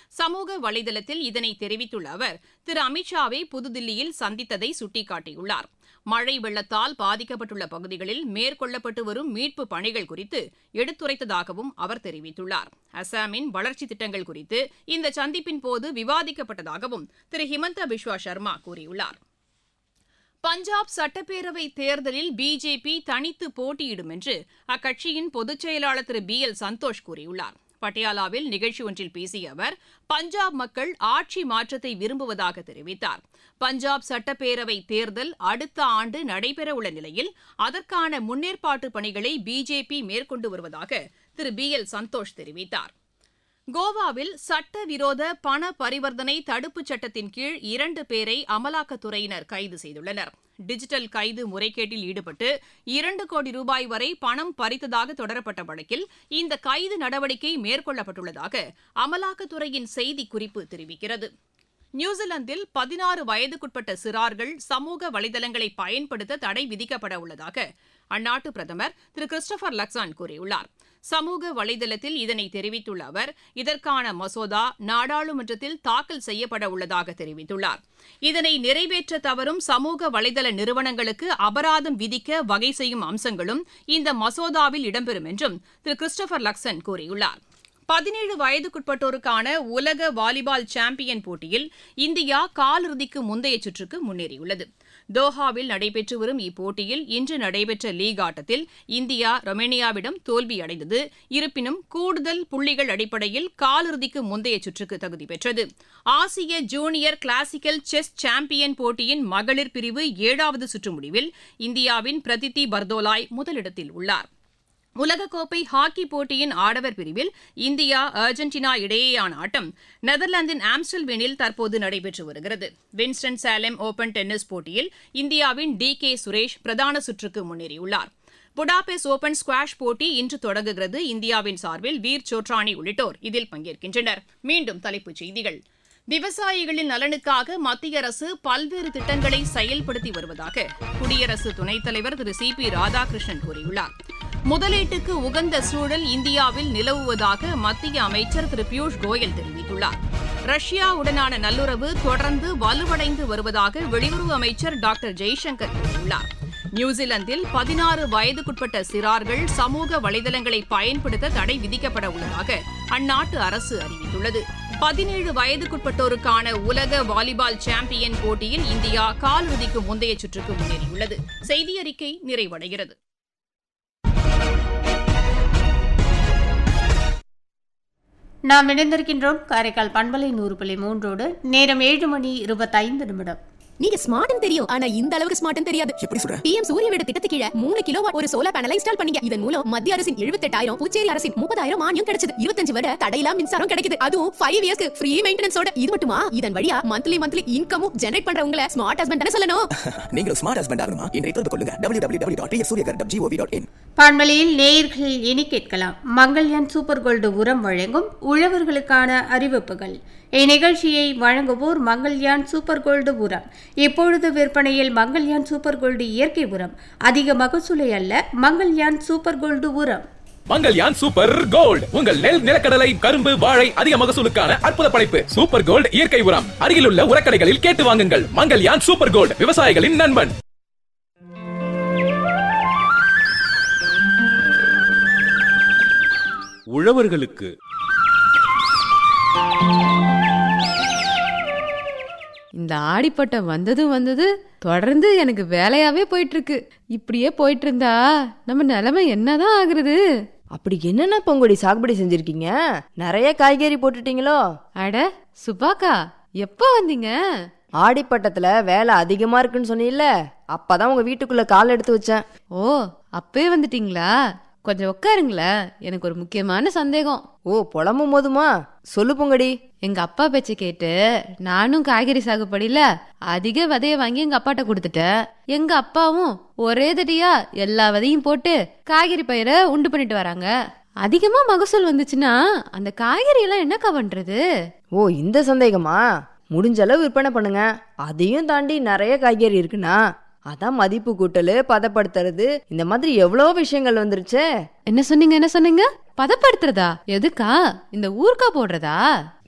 சமூக வலைதளத்தில் இதனை தெரிவித்துள்ள அவர் திரு அமித்ஷாவை புதுதில்லியில் சந்தித்ததை சுட்டிக்காட்டியுள்ளார் மழை வெள்ளத்தால் பாதிக்கப்பட்டுள்ள பகுதிகளில் மேற்கொள்ளப்பட்டு வரும் மீட்பு பணிகள் குறித்து எடுத்துரைத்ததாகவும் அவர் தெரிவித்துள்ளார் அசாமின் வளர்ச்சி திட்டங்கள் குறித்து இந்த சந்திப்பின் போது விவாதிக்கப்பட்டதாகவும் திரு ஹிமந்தா பிஸ்வா சர்மா கூறியுள்ளார் பஞ்சாப் சட்டப்பேரவை தேர்தலில் பிஜேபி தனித்து போட்டியிடும் என்று அக்கட்சியின் பொதுச் செயலாளர் திரு பி எல் சந்தோஷ் கூறியுள்ளார் பட்டியாலாவில் நிகழ்ச்சி ஒன்றில் பேசிய அவர் பஞ்சாப் மக்கள் ஆட்சி மாற்றத்தை விரும்புவதாக தெரிவித்தார் பஞ்சாப் சட்டப்பேரவை தேர்தல் அடுத்த ஆண்டு நடைபெறவுள்ள நிலையில் அதற்கான முன்னேற்பாட்டு பணிகளை பிஜேபி மேற்கொண்டு வருவதாக திரு பி எல் சந்தோஷ் தெரிவித்தார் கோவாவில் சட்டவிரோத பண பரிவர்த்தனை தடுப்புச் சட்டத்தின் கீழ் இரண்டு பேரை அமலாக்கத்துறையினர் கைது செய்துள்ளனர் டிஜிட்டல் கைது முறைகேட்டில் ஈடுபட்டு இரண்டு கோடி ரூபாய் வரை பணம் பறித்ததாக தொடரப்பட்ட வழக்கில் இந்த கைது நடவடிக்கை மேற்கொள்ளப்பட்டுள்ளதாக அமலாக்கத்துறையின் செய்திக்குறிப்பு தெரிவிக்கிறது நியூசிலாந்தில் பதினாறு வயதுக்குட்பட்ட சிறார்கள் சமூக வலைதளங்களை பயன்படுத்த தடை விதிக்கப்பட உள்ளதாக அந்நாட்டு பிரதமர் திரு கிறிஸ்டோபர் லக்சான் கூறியுள்ளார் சமூக வலைதளத்தில் இதனை தெரிவித்துள்ள அவர் இதற்கான மசோதா நாடாளுமன்றத்தில் தாக்கல் செய்யப்பட உள்ளதாக தெரிவித்துள்ளார் இதனை நிறைவேற்ற தவறும் சமூக வலைதள நிறுவனங்களுக்கு அபராதம் விதிக்க வகை செய்யும் அம்சங்களும் இந்த மசோதாவில் இடம்பெறும் என்றும் திரு கிறிஸ்டோபர் லக்சன் கூறியுள்ளார் பதினேழு வயதுக்குட்பட்டோருக்கான உலக வாலிபால் சாம்பியன் போட்டியில் இந்தியா காலிறுதிக்கு முந்தைய சுற்றுக்கு முன்னேறியுள்ளது தோஹாவில் நடைபெற்று வரும் இப்போட்டியில் இன்று நடைபெற்ற லீக் ஆட்டத்தில் இந்தியா ரொமேனியாவிடம் தோல்வியடைந்தது இருப்பினும் கூடுதல் புள்ளிகள் அடிப்படையில் காலிறுதிக்கு முந்தைய சுற்றுக்கு தகுதி பெற்றது ஆசிய ஜூனியர் கிளாசிக்கல் செஸ் சாம்பியன் போட்டியின் மகளிர் பிரிவு ஏழாவது சுற்று முடிவில் இந்தியாவின் பிரதித்தி பர்தோலாய் முதலிடத்தில் உள்ளார் உலகக்கோப்பை ஹாக்கி போட்டியின் ஆடவர் பிரிவில் இந்தியா அர்ஜென்டினா இடையேயான ஆட்டம் நெதர்லாந்தின் ஆம்ஸ்டல்வேனில் தற்போது நடைபெற்று வருகிறது வின்ஸ்டன் சாலேம் ஓபன் டென்னிஸ் போட்டியில் இந்தியாவின் டி கே சுரேஷ் பிரதான சுற்றுக்கு முன்னேறியுள்ளார் புடாபெஸ் ஓபன் ஸ்குவாஷ் போட்டி இன்று தொடங்குகிறது இந்தியாவின் சார்பில் வீர் சோட்ரானி உள்ளிட்டோர் இதில் பங்கேற்கின்றனர் மீண்டும் தலைப்புச் செய்திகள் விவசாயிகளின் நலனுக்காக மத்திய அரசு பல்வேறு திட்டங்களை செயல்படுத்தி வருவதாக குடியரசு துணைத் தலைவர் திரு சி பி ராதாகிருஷ்ணன் கூறியுள்ளார் முதலீட்டுக்கு உகந்த சூழல் இந்தியாவில் நிலவுவதாக மத்திய அமைச்சர் திரு பியூஷ் கோயல் தெரிவித்துள்ளார் ரஷ்யாவுடனான நல்லுறவு தொடர்ந்து வலுவடைந்து வருவதாக வெளியுறவு அமைச்சர் டாக்டர் ஜெய்சங்கர் கூறியுள்ளார் நியூசிலாந்தில் பதினாறு வயதுக்குட்பட்ட சிறார்கள் சமூக வலைதளங்களை பயன்படுத்த தடை விதிக்கப்பட உள்ளதாக அந்நாட்டு அரசு அறிவித்துள்ளது பதினேழு வயதுக்குட்பட்டோருக்கான உலக வாலிபால் சாம்பியன் போட்டியில் இந்தியா காலிறுதிக்கு முந்தைய சுற்றுக்கு முன்னேறியுள்ளது செய்தியறிக்கை நிறைவடைகிறது நாம் இணைந்திருக்கின்றோம் காரைக்கால் பண்பலை நூறு புள்ளி மூன்றோடு நேரம் ஏழு மணி இருபத்தைந்து நிமிடம் நீங்க ஸ்மார்ட்னு தெரியும் ஆனா இந்த அளவுக்கு ஸ்மார்ட்னு தெரியாது எப்படி சொல்ற பிஎம் சூரிய வீடு திட்டத்து கீழ மூணு கிலோ ஒரு சோலார் பேனலை இன்ஸ்டால் பண்ணீங்க இதன் மூலம் மத்திய அரசின் எழுபத்தெட்டாயிரம் புதுச்சேரி அரசின் முப்பதாயிரம் மானியம் கிடைச்சது இருபத்தஞ்சு வரை தடையில்லா மின்சாரம் கிடைக்குது அதுவும் ஃபைவ் இயர்ஸ்க்கு ஃப்ரீ மெயின்டெனன்ஸோட இது மட்டுமா இதன் வழியா மந்த்லி மந்த்லி இன்கமும் ஜெனரேட் பண்றவங்கள ஸ்மார்ட் ஹஸ்பண்ட் தானே சொல்லணும் நீங்களும் ஸ்மார்ட் ஹஸ்பண்ட் ஆகணுமா இன்றைய தொடர்பு கொள்ளுங்க W W W dot Suryaghar dot G O V dot in பண்பலையில் நேயர்கள் இனி கேட்கலாம் மங்கள்யான் சூப்பர் கோல்டு உரம் வழங்கும் உழவர்களுக்கான அறிவிப்புகள் இந்நிகழ்ச்சியை வழங்குவோர் மங்கள்யான் சூப்பர் கோல்டு உரம் இப்பொழுது விற்பனையில் மங்கள்யான் சூப்பர் கோல்டு இயற்கை உரம் அதிக மகசூலை அல்ல மங்கள்யான் சூப்பர் கோல்டு உரம் மங்கல்யான் சூப்பர் கோல்ட் உங்கள் நெல் நிலக்கடலை கரும்பு வாழை அதிக மகசூலுக்கான அற்புத படைப்பு சூப்பர் கோல்ட் இயற்கை உரம் அருகிலுள்ள உரக்கடைகளில் கேட்டு வாங்குங்கள் மங்கல்யான் சூப்பர் கோல்ட் விவசாயிகளின் நண்பன் உழவர்களுக்கு இந்த ஆடிப்பட்டம் வந்ததும் வந்தது தொடர்ந்து எனக்கு வேலையாவே போயிட்டு இருக்கு இப்படியே போயிட்டு இருந்தா நம்ம நிலைமை என்னதான் ஆகுறது அப்படி என்னென்ன பொங்கொடி சாகுபடி செஞ்சிருக்கீங்க நிறைய காய்கறி போட்டுட்டீங்களோ அட சுபாக்கா எப்போ வந்தீங்க ஆடிப்பட்டத்துல வேலை அதிகமா இருக்குன்னு சொன்னீல்ல அப்பதான் உங்க வீட்டுக்குள்ள கால் எடுத்து வச்சேன் ஓ அப்பவே வந்துட்டீங்களா கொஞ்சம் உட்காருங்களேன் எனக்கு ஒரு முக்கியமான சந்தேகம் ஓ புலம்பும் போதுமா சொல்லு பொங்கடி எங்க அப்பா பேச்ச கேட்டு நானும் காய்கறி சாகுபடியில அதிக விதைய வாங்கி எங்க அப்பாட்ட கொடுத்துட்டேன் எங்க அப்பாவும் ஒரே தடியா எல்லா விதையும் போட்டு காய்கறி பயிரை உண்டு பண்ணிட்டு வராங்க அதிகமா மகசூல் வந்துச்சுன்னா அந்த காய்கறி எல்லாம் என்னக்கா பண்றது ஓ இந்த சந்தேகமா முடிஞ்ச அளவு விற்பனை பண்ணுங்க அதையும் தாண்டி நிறைய காய்கறி இருக்குன்னா அதான் மதிப்பு கூட்டல் பதப்படுத்துறது இந்த மாதிரி எவ்வளோ விஷயங்கள் வந்துருச்சே என்ன சொன்னீங்க என்ன சொன்னீங்க பதப்படுத்துறதா எதுக்கா இந்த ஊர்க்கா போடுறதா